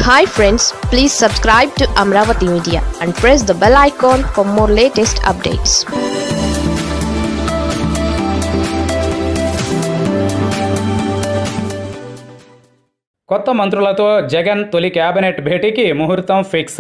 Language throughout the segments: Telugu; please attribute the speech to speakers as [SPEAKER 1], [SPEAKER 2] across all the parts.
[SPEAKER 1] hi friends please subscribe to Amaravati media and press the bell icon for more latest updates
[SPEAKER 2] కొత్త మంత్రులతో జగన్ తొలి కేబినెట్ భేటీకి ముహూర్తం ఫిక్స్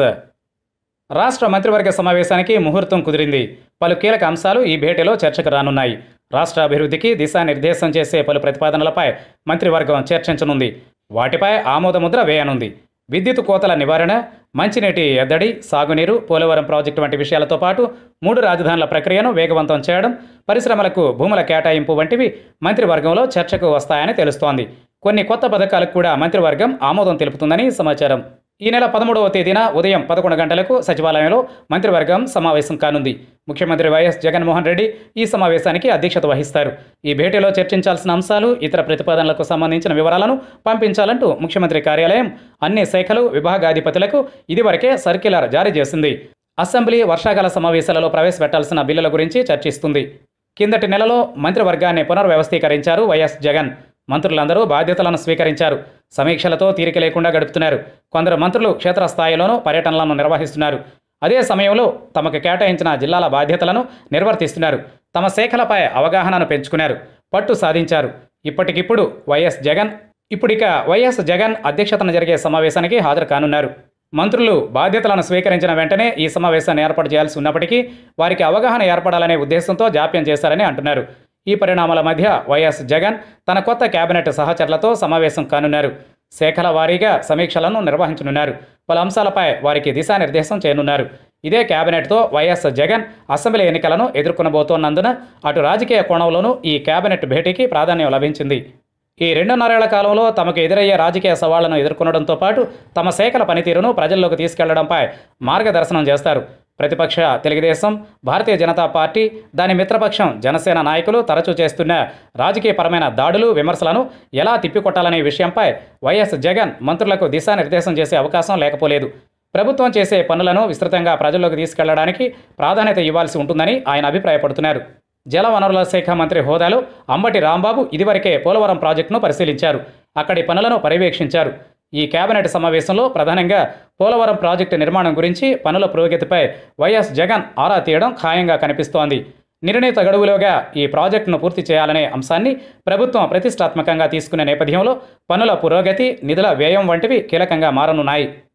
[SPEAKER 2] రాష్ట్ర మంత్రివర్గ సమావేశానికి ముహూర్తం కుదిరింది పలు కీలక అంశాలు ఈ భేటీలో చర్చకు రానున్నాయి రాష్ట్ర అభివృద్ధికి దిశానిర్దేశం చేసే పలు ప్రతిపాదనలపై మంత్రివర్గం చర్చించనుంది వాటిపై ఆమోదముద్ర వేయనుంది విద్యుత్ కోతల నివారణ మంచినీటి ఎద్దడి సాగునీరు పోలవరం ప్రాజెక్టు వంటి విషయాలతో పాటు మూడు రాజధానుల ప్రక్రియను వేగవంతం చేయడం పరిశ్రమలకు భూముల కేటాయింపు వంటివి మంత్రివర్గంలో చర్చకు వస్తాయని తెలుస్తోంది కొన్ని కొత్త పథకాలకు కూడా మంత్రివర్గం ఆమోదం తెలుపుతుందని సమాచారం ఈ నెల పదమూడవ తేదీన ఉదయం పదకొండు గంటలకు సచివాలయంలో మంత్రివర్గం సమావేశం కానుంది ముఖ్యమంత్రి వైఎస్ జగన్మోహన్ రెడ్డి ఈ సమావేశానికి అధ్యక్షత వహిస్తారు ఈ భేటీలో చర్చించాల్సిన అంశాలు ఇతర ప్రతిపాదనలకు సంబంధించిన వివరాలను పంపించాలంటూ ముఖ్యమంత్రి కార్యాలయం అన్ని శాఖలు విభాగాధిపతులకు ఇదివరకే సర్క్యులర్ జారీ చేసింది అసెంబ్లీ వర్షాకాల సమావేశాలలో ప్రవేశపెట్టాల్సిన బిల్లుల గురించి చర్చిస్తుంది కిందటి నెలలో మంత్రివర్గాన్ని పునర్వ్యవస్థీకరించారు వైఎస్ జగన్ మంత్రులందరూ బాధ్యతలను స్వీకరించారు సమీక్షలతో తీరిక లేకుండా గడుపుతున్నారు కొందరు మంత్రులు క్షేత్రస్థాయిలోనూ పర్యటనలను నిర్వహిస్తున్నారు అదే సమయంలో తమకు కేటాయించిన జిల్లాల బాధ్యతలను నిర్వర్తిస్తున్నారు తమ శాఖలపై అవగాహనను పెంచుకున్నారు పట్టు సాధించారు ఇప్పటికిప్పుడు వైఎస్ జగన్ ఇప్పుడిక వైఎస్ జగన్ అధ్యక్షతన జరిగే సమావేశానికి హాజరు కానున్నారు మంత్రులు బాధ్యతలను స్వీకరించిన వెంటనే ఈ సమావేశాన్ని ఏర్పాటు చేయాల్సి ఉన్నప్పటికీ వారికి అవగాహన ఏర్పడాలనే ఉద్దేశంతో జాప్యం చేశారని అంటున్నారు ఈ పరిణామాల మధ్య వైఎస్ జగన్ తన కొత్త కేబినెట్ సహచరులతో సమావేశం కానున్నారు శాఖల వారీగా సమీక్షలను నిర్వహించనున్నారు పలు అంశాలపై వారికి దిశానిర్దేశం చేయనున్నారు ఇదే కేబినెట్తో వైఎస్ జగన్ అసెంబ్లీ ఎన్నికలను ఎదుర్కొనబోతోన్నందున అటు రాజకీయ కోణంలోనూ ఈ కేబినెట్ భేటీకి ప్రాధాన్యం లభించింది ఈ రెండున్నరేళ్ల కాలంలో తమకు ఎదురయ్యే రాజకీయ సవాళ్లను ఎదుర్కొనడంతో పాటు తమ శాఖల పనితీరును ప్రజల్లోకి తీసుకెళ్లడంపై మార్గదర్శనం చేస్తారు ప్రతిపక్ష తెలుగుదేశం భారతీయ జనతా పార్టీ దాని మిత్రపక్షం జనసేన నాయకులు తరచూ చేస్తున్న రాజకీయపరమైన దాడులు విమర్శలను ఎలా తిప్పికొట్టాలనే విషయంపై వైఎస్ జగన్ మంత్రులకు దిశానిర్దేశం చేసే అవకాశం లేకపోలేదు ప్రభుత్వం చేసే పనులను విస్తృతంగా ప్రజల్లోకి తీసుకెళ్లడానికి ప్రాధాన్యత ఇవ్వాల్సి ఉంటుందని ఆయన అభిప్రాయపడుతున్నారు జల వనరుల శాఖ మంత్రి హోదాలో అంబటి రాంబాబు ఇదివరకే పోలవరం ప్రాజెక్టును పరిశీలించారు అక్కడి పనులను పర్యవేక్షించారు ఈ కేబినెట్ సమావేశంలో ప్రధానంగా పోలవరం ప్రాజెక్టు నిర్మాణం గురించి పనుల పురోగతిపై వైఎస్ జగన్ ఆరా తీయడం ఖాయంగా కనిపిస్తోంది నిర్ణీత గడువులోగా ఈ ప్రాజెక్టును పూర్తి చేయాలనే అంశాన్ని ప్రభుత్వం ప్రతిష్టాత్మకంగా తీసుకునే నేపథ్యంలో పనుల పురోగతి నిధుల వ్యయం వంటివి కీలకంగా మారనున్నాయి